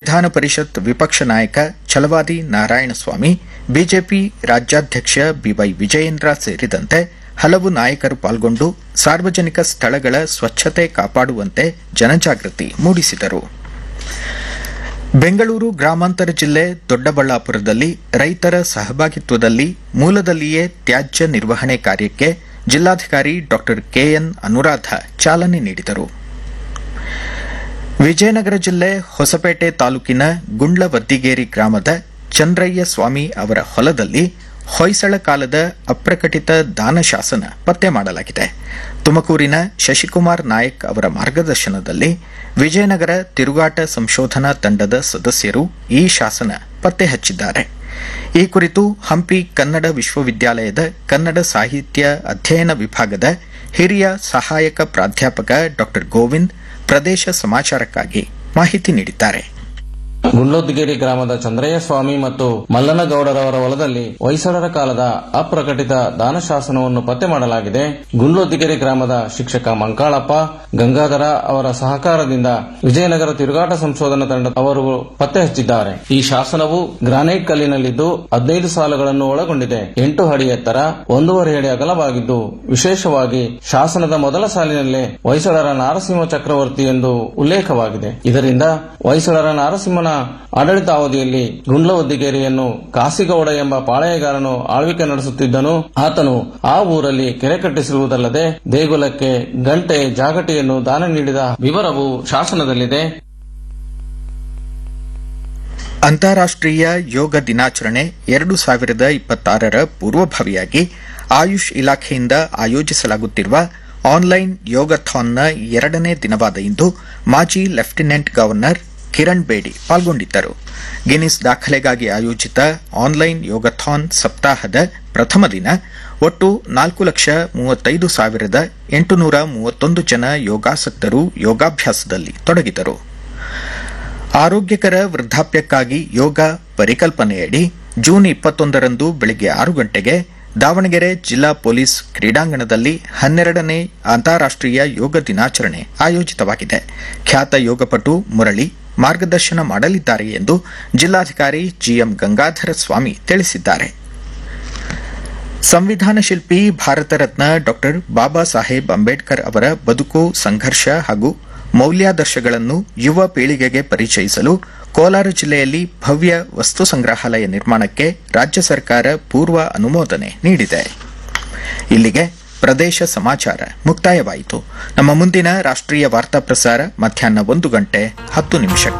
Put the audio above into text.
ವಿಧಾನ ಪರಿಷತ್ ವಿಪಕ್ಷ ನಾಯಕ ಛಲವಾದಿ ನಾರಾಯಣಸ್ವಾಮಿ ಬಿಜೆಪಿ ರಾಜ್ಯಾಧ್ಯಕ್ಷ ಬಿವೈ ವಿಜಯೇಂದ್ರ ಸೇರಿದಂತೆ ಹಲವು ನಾಯಕರು ಪಾಲ್ಗೊಂಡು ಸಾರ್ವಜನಿಕ ಸ್ಥಳಗಳ ಸ್ವಚ್ಛತೆ ಕಾಪಾಡುವಂತೆ ಜನಜಾಗೃತಿ ಮೂಡಿಸಿದರು ಬೆಂಗಳೂರು ಗ್ರಾಮಾಂತರ ಜಿಲ್ಲೆ ದೊಡ್ಡಬಳ್ಳಾಪುರದಲ್ಲಿ ರೈತರ ಸಹಭಾಗಿತ್ವದಲ್ಲಿ ಮೂಲದಲ್ಲಿಯೇ ತ್ಯಾಜ್ಯ ನಿರ್ವಹಣೆ ಕಾರ್ಯಕ್ಕೆ ಜಿಲ್ಲಾಧಿಕಾರಿ ಡಾ ಕೆಎನ್ ಅನುರಾಧ ಚಾಲನೆ ನೀಡಿದರು ವಿಜಯನಗರ ಜಿಲ್ಲೆ ಹೊಸಪೇಟೆ ತಾಲೂಕಿನ ಗುಂಡ್ಲವದ್ದಿಗೇರಿ ಗ್ರಾಮದ ಚಂದ್ರಯ್ಯ ಸ್ವಾಮಿ ಅವರ ಹೊಲದಲ್ಲಿ ಹೊಯ್ಸಳ ಕಾಲದ ಅಪ್ರಕಟಿತ ದಾನಶಾಸನ ಪತ್ತೆ ಮಾಡಲಾಗಿದೆ ತುಮಕೂರಿನ ಶಶಿಕುಮಾರ್ ನಾಯಕ್ ಅವರ ಮಾರ್ಗದರ್ಶನದಲ್ಲಿ ವಿಜಯನಗರ ತಿರುಗಾಟ ಸಂಶೋಧನಾ ತಂಡದ ಸದಸ್ಯರು ಈ ಶಾಸನ ಪತ್ತೆ ಹಚ್ಚಿದ್ದಾರೆ ಈ ಕುರಿತು ಹಂಪಿ ಕನ್ನಡ ವಿಶ್ವವಿದ್ಯಾಲಯದ ಕನ್ನಡ ಸಾಹಿತ್ಯ ಅಧ್ಯಯನ ವಿಭಾಗದ ಹಿರಿಯ ಸಹಾಯಕ ಪ್ರಾಧ್ಯಾಪಕ ಡಾ ಗೋವಿಂದ್ ಪ್ರದೇಶ ಸಮಾಚಾರಕ್ಕಾಗಿ ಮಾಹಿತಿ ನೀಡಿದ್ದಾರೆ ಗುಂಡ್ಲೊದ್ದಿಗೇರಿ ಗ್ರಾಮದ ಚಂದ್ರಯ್ಯ ಸ್ವಾಮಿ ಮತ್ತು ಮಲ್ಲನಗೌಡರವರ ಹೊಲದಲ್ಲಿ ಹೊಯ್ಸಳರ ಕಾಲದ ಅಪ್ರಕಟಿತ ದಾನಶಾಸನವನ್ನು ಪತ್ತೆ ಮಾಡಲಾಗಿದೆ ಗುಂಡ್ಲೊದ್ದಿಗೇರಿ ಗ್ರಾಮದ ಶಿಕ್ಷಕ ಮಂಕಾಳಪ್ಪ ಗಂಗಾಧರ ಅವರ ಸಹಕಾರದಿಂದ ವಿಜಯನಗರ ತಿರುಗಾಟ ಸಂಶೋಧನಾ ತಂಡ ಅವರು ಪತ್ತೆ ಹಚ್ಚಿದ್ದಾರೆ ಈ ಶಾಸನವು ಗ್ರಾನೈಟ್ ಕಲ್ಲಿನಲ್ಲಿದ್ದು ಹದಿನೈದು ಸಾಲುಗಳನ್ನು ಒಳಗೊಂಡಿದೆ ಎಂಟು ಅಡಿ ಎತ್ತರ ಒಂದೂವರೆ ಅಡಿ ಅಗಲವಾಗಿದ್ದು ವಿಶೇಷವಾಗಿ ಶಾಸನದ ಮೊದಲ ಸಾಲಿನಲ್ಲೇ ಹೊಯ್ಸಳರ ನಾರಸಿಂಹ ಚಕ್ರವರ್ತಿ ಎಂದು ಉಲ್ಲೇಖವಾಗಿದೆ ಇದರಿಂದ ಹೊಯ್ಸಳರ ನಾರಸಿಂಹನ ಆಡಳಿತಾವಧಿಯಲ್ಲಿ ಗುಂಡ್ಲವದ್ದಿಗೇರಿಯನ್ನು ಕಾಸಿಗೌಡ ಎಂಬ ಪಾಳೆಯಗಾರನು ಆಳ್ವಿಕೆ ನಡೆಸುತ್ತಿದ್ದನು ಆತನು ಆ ಊರಲ್ಲಿ ಕೆರೆ ಕಟ್ಟಿಸಿರುವುದಲ್ಲದೆ ದೇಗುಲಕ್ಕೆ ಗಂಟೆ ಜಾಗಟೆಯನ್ನು ದಾನ ನೀಡಿದ ವಿವರವು ಶಾಸನದಲ್ಲಿದೆ ಅಂತಾರಾಷ್ಟೀಯ ಯೋಗ ದಿನಾಚರಣೆ ಎರಡು ಸಾವಿರದ ಇಪ್ಪತ್ತಾರರ ಪೂರ್ವಭಾವಿಯಾಗಿ ಆಯುಷ್ ಇಲಾಖೆಯಿಂದ ಆಯೋಜಿಸಲಾಗುತ್ತಿರುವ ಆನ್ಲೈನ್ ಯೋಗಥಾನ್ನ ಎರಡನೇ ದಿನವಾದ ಇಂದು ಮಾಜಿ ಲೆಫ್ಟಿನೆಂಟ್ ಗವರ್ನರ್ ಕಿರಣ್ ಬೇಡಿ ಪಾಲ್ಗೊಂಡಿದ್ದರು ಗಿನ್ನಿಸ್ ದಾಖಲೆಗಾಗಿ ಆಯೋಜಿತ ಆನ್ಲೈನ್ ಯೋಗಥಾನ್ ಸಪ್ತಾಹದ ಪ್ರಥಮ ದಿನ ಒಟ್ಟು ನಾಲ್ಕು ಲಕ್ಷ ಮೂವತ್ತೈದು ಸಾವಿರದ ಎಂಟುನೂರ ಮೂವತ್ತೊಂದು ಜನ ಯೋಗಾಸಕ್ತರು ಯೋಗಾಭ್ಯಾಸದಲ್ಲಿ ತೊಡಗಿದರು ಆರೋಗ್ಯಕರ ವೃದ್ಧಾಪ್ಯಕ್ಕಾಗಿ ಯೋಗ ಪರಿಕಲ್ಪನೆಯಡಿ ಜೂನ್ ಇಪ್ಪತ್ತೊಂದರಂದು ಬೆಳಗ್ಗೆ ಆರು ಗಂಟೆಗೆ ದಾವಣಗೆರೆ ಜಿಲ್ಲಾ ಪೊಲೀಸ್ ಕ್ರೀಡಾಂಗಣದಲ್ಲಿ ಹನ್ನೆರಡನೇ ಅಂತಾರಾಷ್ಟೀಯ ಯೋಗ ದಿನಾಚರಣೆ ಆಯೋಜಿತವಾಗಿದೆ ಖ್ಯಾತ ಯೋಗಪಟು ಮುರಳಿ ಮಾರ್ಗದರ್ಶನ ಮಾಡಲಿದ್ದಾರೆ ಎಂದು ಜಿಲ್ಲಾಧಿಕಾರಿ ಜಿಎಂ ಗಂಗಾಧರ ಸ್ವಾಮಿ ತಿಳಿಸಿದ್ದಾರೆ ಸಂವಿಧಾನ ಶಿಲ್ಪಿ ಭಾರತ ರತ್ನ ಡಾ ಬಾಬಾ ಸಾಹೇಬ್ ಅಂಬೇಡ್ಕರ್ ಅವರ ಬದುಕು ಸಂಘರ್ಷ ಹಾಗೂ ಮೌಲ್ಯಾದರ್ಶಗಳನ್ನು ಯುವ ಪೀಳಿಗೆಗೆ ಪರಿಚಯಿಸಲು ಕೋಲಾರ ಜಿಲ್ಲೆಯಲ್ಲಿ ಭವ್ಯ ವಸ್ತು ಸಂಗ್ರಹಾಲಯ ನಿರ್ಮಾಣಕ್ಕೆ ರಾಜ್ಯ ಸರ್ಕಾರ ಪೂರ್ವ ಅನುಮೋದನೆ ನೀಡಿದೆ ಇಲ್ಲಿಗೆ ಪ್ರದೇಶ ಸಮಾಚಾರ ಮುಕ್ತಾಯವಾಯಿತು ನಮ್ಮ ಮುಂದಿನ ರಾಷ್ಟ್ರೀಯ ವಾರ್ತಾ ಪ್ರಸಾರ ಮಧ್ಯಾಹ್ನ ಒಂದು ಗಂಟೆ ಹತ್ತು ನಿಮಿಷಕ್ಕೆ